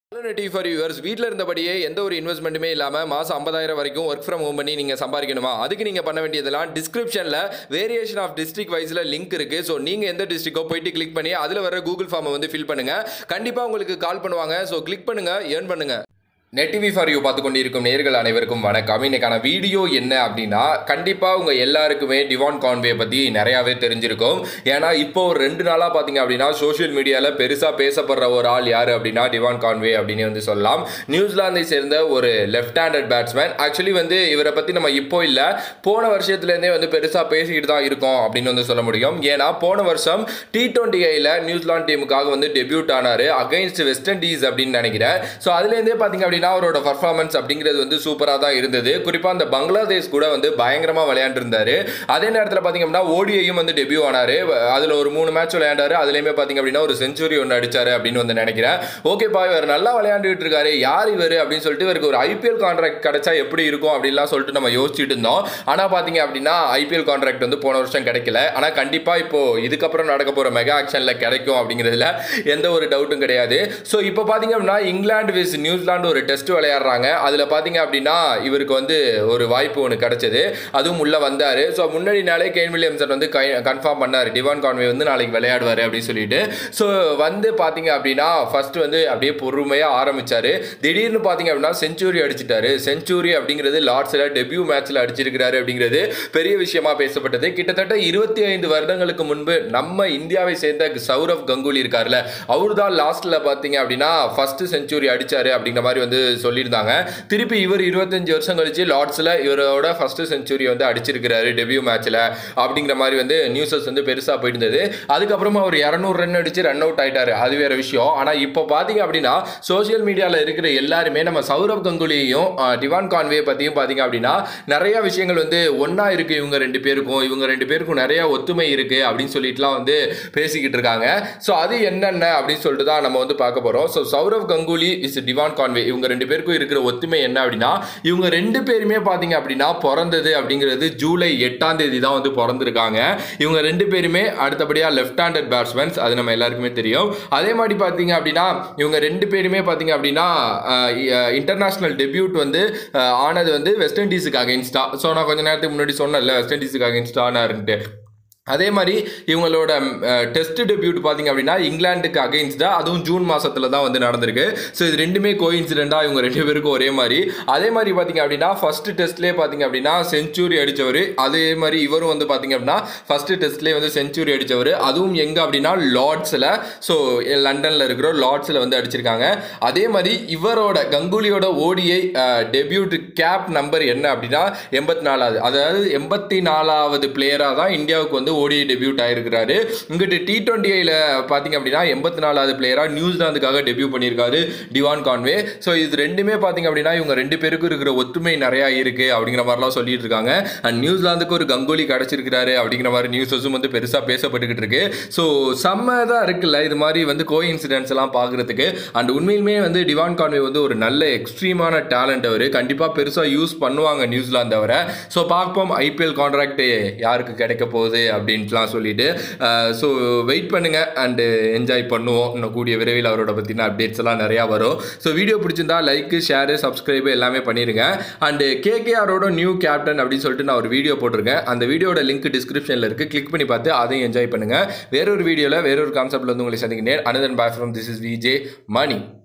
alternative for viewers வீட்டில் இருந்தபடியே எந்த ஒரு இன்வெஸ்ட்மெண்ட்டுமே இல்லாமல் மாதம் ஐம்பதாயிரம் வரைக்கும் ஒர்க் ஃப்ரம் ஹோம் பண்ணி நீங்கள் சம்பாதிக்கணுமா அதுக்கு நீங்கள் பண்ண வேண்டியதெல்லாம் டிஸ்கிரிப்ஷனில் வேரியேஷன் ஆஃப் டிஸ்ட்ரிக்ட் வைஸில் லிங்க் இருக்குது ஸோ நீங்கள் எந்த டிஸ்ட்ரிக்கோ போயிட்டு கிளிக் பண்ணி அதில் வர கூகுள் ஃபார்மை வந்து ஃபில் பண்ணுங்கள் கண்டிப்பாக உங்களுக்கு கால் பண்ணுவாங்க ஸோ கிளிக் பண்ணுங்கள் ஏர்ன் பண்ணுங்கள் நெட் டிவி ஃபார் யூ பார்த்து கொண்டிருக்கும் நேர்கள் அனைவருக்கும் வணக்கம் இன்னைக்கான வீடியோ என்ன அப்படின்னா கண்டிப்பாக உங்கள் எல்லாருக்குமே டிவான் கான்வே பற்றி நிறையாவே தெரிஞ்சிருக்கும் ஏன்னா இப்போ ஒரு ரெண்டு நாளாக பார்த்தீங்க அப்படின்னா சோஷியல் மீடியாவில் பெருசாக பேசப்படுற ஒரு ஆள் யார் அப்படின்னா டிவான் கான்வே அப்படின்னு வந்து சொல்லலாம் நியூசிலாந்தை சேர்ந்த ஒரு லெஃப்ட் ஹேண்டட் பேட்ஸ்மேன் ஆக்சுவலி வந்து இவரை பற்றி நம்ம இப்போ இல்லை போன வருஷத்துலேருந்தே வந்து பெருசாக பேசிக்கிட்டு தான் இருக்கோம் அப்படின்னு வந்து சொல்ல முடியும் ஏன்னா போன வருஷம் டி டுவெண்ட்டி ஐயில் நியூசிலாந்து டீமுக்காக வந்து டெபியூட் ஆனார் அகைன்ஸ்ட் வெஸ்ட் இண்டீஸ் அப்படின்னு நினைக்கிறேன் ஸோ அதுலேருந்தே பார்த்தீங்க அப்படின்னா அவரோட பர்ஃபார்மன்ஸ் அப்படிங்கிறது வந்து சூப்பராக தான் இருந்தது குறிப்பாக அந்த பங்களாதேஷ் கூட வந்து பயங்கரமாக விளையாண்டுருந்தாரு அதே நேரத்தில் பார்த்தீங்க அப்படின்னா ஓடிஐயும் வந்து டெபியூ ஆனார் அதில் ஒரு மூணு மேட்ச் விளையாண்டாரு அதுலேயுமே பார்த்தீங்க அப்படின்னா ஒரு செஞ்சுரி ஒன்று அடிச்சாரு அப்படின்னு வந்து நினைக்கிறேன் ஓகேப்பா இவர் நல்லா விளையாண்டுட்டு இருக்காரு யார் இவர் அப்படின்னு சொல்லிட்டு இவருக்கு ஒரு ஐபிஎல் கான்ட்ராக்ட் கிடைச்சா எப்படி இருக்கும் அப்படின்லாம் சொல்லிட்டு நம்ம யோசிச்சுட்டு இருந்தோம் ஆனால் பார்த்தீங்க அப்படின்னா ஐபிஎல் கான்ட்ராக்ட் வந்து போன வருஷம் கிடைக்கல ஆனால் கண்டிப்பாக இப்போ இதுக்கப்புறம் நடக்க போகிற மெகா ஆக்ஷனில் கிடைக்கும் அப்படிங்கிறதுல எந்த ஒரு டவுட்டும் கிடையாது ஸோ இப்போ பார்த்தீங்க அப்படின்னா இங்கிலாந்து விஸ் நியூசிலாந்து ஒரு டெஸ்ட் விளையாடுறாங்க அதில் பார்த்தீங்க அப்படின்னா இவருக்கு வந்து ஒரு வாய்ப்பு ஒன்று கிடைச்சது அதுவும் உள்ளே வந்தார் ஸோ முன்னாடி நாளே கேன் வில்லியம்சன் வந்து கன்ஃபார்ம் பண்ணார் டிவான் கான்வே வந்து நாளைக்கு விளையாடுவார் அப்படின்னு சொல்லிட்டு ஸோ வந்து பார்த்தீங்க அப்படின்னா ஃபர்ஸ்ட் வந்து அப்படியே பொறுமையாக ஆரம்பிச்சாரு திடீர்னு பார்த்தீங்க அப்படின்னா செஞ்சுரி அடிச்சிட்டாரு செஞ்சுரி அப்படிங்கிறது லார்ட்ஸில் டெபியூ மேட்ச்சில் அடிச்சிருக்கிறாரு அப்படிங்கிறது பெரிய விஷயமா பேசப்பட்டது கிட்டத்தட்ட இருபத்தி ஐந்து வருடங்களுக்கு முன்பு நம்ம இந்தியாவை சேர்ந்த சௌரவ் கங்குலி இருக்கார்ல அவர் தான் லாஸ்ட்டில் பார்த்தீங்க அப்படின்னா ஃபர்ஸ்ட் செஞ்சுரி அடிச்சாரு அப்படிங்கிற மாதிரி வந்து சொல்லியிருந்தாங்க திருப்பி இவர் இருபத்தஞ்சு வருஷம் கழிச்சு லார்ட்ஸில் இவரோட ஃபர்ஸ்ட் செஞ்சுரி வந்து அடிச்சிருக்கிறாரு டெபியூ மேட்ச்சில் அப்படிங்கிற மாதிரி வந்து நியூஸஸ் வந்து பெருசாக போயிட்டு இருந்தது அதுக்கப்புறமா அவர் இரநூறு ரன் அடிச்சு ரன் அவுட் ஆயிட்டாரு அது வேற விஷயம் ஆனால் இப்போ பார்த்தீங்க அப்படின்னா சோஷியல் மீடியாவில் இருக்கிற எல்லாருமே நம்ம சௌரவ் கங்குலியையும் அஹ், டிவான் கான்வே பற்றியும் பார்த்தீங்க அப்படின்னா நிறைய விஷயங்கள் வந்து ஒன்றா இருக்கு இவங்க ரெண்டு பேருக்கும் இவங்க ரெண்டு பேருக்கும் நிறைய ஒத்துமை இருக்கு அப்படின்னு சொல்லிட்டுலாம் வந்து பேசிக்கிட்டு இருக்காங்க ஸோ அது என்னென்ன அப்படின்னு சொல்லிட்டு தான் நம்ம வந்து பார்க்க போகிறோம் so Sourav Ganguly is Devon Conway இவங்க ரெண்டு பேருக்கும் இருக்கிற ஒத்துமை என்ன அப்படின்னா இவங்க ரெண்டு பேருமே பார்த்தீங்க அப்படின்னா பிறந்தது அப்படிங்கிறது ஜூலை எட்டாம் தேதி தான் வந்து பிறந்திருக்காங்க இவங்க ரெண்டு பேருமே அடுத்தபடியாக லெஃப்ட் ஹேண்டட் பேட்ஸ்மேன்ஸ் அது நம்ம எல்லாருக்குமே தெரியும் அதே மாதிரி பார்த்தீங்க அப்படின்னா இவங்க ரெண்டு பேருமே பார்த்தீங்க அப்படின்னா இன்டர்நேஷ்னல் டெபியூட் வந்து அஹ், ஆனது வந்து வெஸ்ட் இண்டீஸுக்கு அகைன்ஸ்டா ஸோ நான் கொஞ்ச நேரத்துக்கு முன்னாடி சொன்னேன்ல வெஸ்ட் இண்டீஸுக்கு அகைன்ஸ்டா ஆனாருன்ட்டு அதே மாதிரி இவங்களோட டெஸ்ட் டெபியூட் பார்த்தீங்க அப்படின்னா இங்கிலாந்துக்கு அகைன்ஸ்டாக அதுவும் ஜூன் மாசத்துல தான் வந்து நடந்திருக்கு ஸோ இது ரெண்டுமே கோ இன்சிடென்ட்டாக இவங்க ரெண்டு பேருக்கும் ஒரே மாதிரி அதே மாதிரி பார்த்தீங்க அப்படின்னா ஃபர்ஸ்ட் டெஸ்ட்லேயே பார்த்தீங்க அப்படின்னா செஞ்சுரி அடித்தவர் அதே மாதிரி இவரும் வந்து பார்த்தீங்க அப்படின்னா ஃபர்ஸ்ட் டெஸ்ட்லேயே வந்து செஞ்சுரி அடித்தவர் அதுவும் எங்கே அப்படின்னா லார்ட்ஸில் ஸோ லண்டனில் இருக்கிற லார்ட்ஸில் வந்து அடிச்சிருக்காங்க அதே மாதிரி இவரோட கங்குலியோட ஓடிஐ டெபியூட் கேப் நம்பர் என்ன அப்படின்னா எண்பத்தி நாலாவது அதாவது எண்பத்தி நாலாவது பிளேயராக தான் இந்தியாவுக்கு வந்து ஓடிஐ டெபியூட் ஆயிருக்கிறாரு இங்கிட்டு டி டுவெண்ட்டி ஐயில் பார்த்தீங்க அப்படின்னா எண்பத்தி நாலாவது பிளேயராக நியூசிலாந்துக்காக டெபியூ பண்ணியிருக்காரு டிவான் கான்வே ஸோ இது ரெண்டுமே பார்த்தீங்க அப்படின்னா இவங்க ரெண்டு பேருக்கும் இருக்கிற ஒத்துமை நிறையா இருக்கு அப்படிங்கிற மாதிரிலாம் சொல்லிட்டு இருக்காங்க அண்ட் நியூசிலாந்துக்கு ஒரு கங்குலி கிடைச்சிருக்கிறாரு அப்படிங்கிற மாதிரி நியூஸஸும் வந்து பெருசாக பேசப்பட்டுக்கிட்டு இருக்கு ஸோ செம்ம தான் இருக்குல்ல இது மாதிரி வந்து கோ இன்சிடென்ட்ஸ் எல்லாம் பார்க்குறதுக்கு அண்ட் உண்மையிலுமே வந்து டிவான் கான்வே வந்து ஒரு நல்ல எக்ஸ்ட்ரீமான டேலண்ட் அவர் கண்டிப்பாக பெருசாக யூஸ் பண்ணுவாங்க நியூசிலாந்து அவரை ஸோ பார்ப்போம் ஐபிஎல் கான்ட்ராக்ட் யாருக்கு கிடைக்க போகுது அப்படின்ட்டுலாம் சொல்லிட்டு ஸோ வெயிட் பண்ணுங்க அண்டு என்ஜாய் பண்ணுவோம் இன்னும் கூடிய விரைவில் அவரோட பற்றின அப்டேட்ஸ் எல்லாம் நிறையா வரும் ஸோ வீடியோ பிடிச்சிருந்தா லைக்கு ஷேரு சப்ஸ்கிரைபு எல்லாமே பண்ணிடுங்க அண்டு கேகேஆரோட நியூ கேப்டன் அப்படின்னு சொல்லிட்டு நான் ஒரு வீடியோ போட்டிருக்கேன் அந்த வீடியோட லிங்க் டிஸ்கிரிப்ஷனில் இருக்குது கிளிக் பண்ணி பார்த்து அதையும் என்ஜாய் பண்ணுங்கள் வேறொரு வீடியோவில் வேறொரு கான்செப்ட்ல வந்து உங்களை சந்திக்கிறேன் another bye from this is VJ money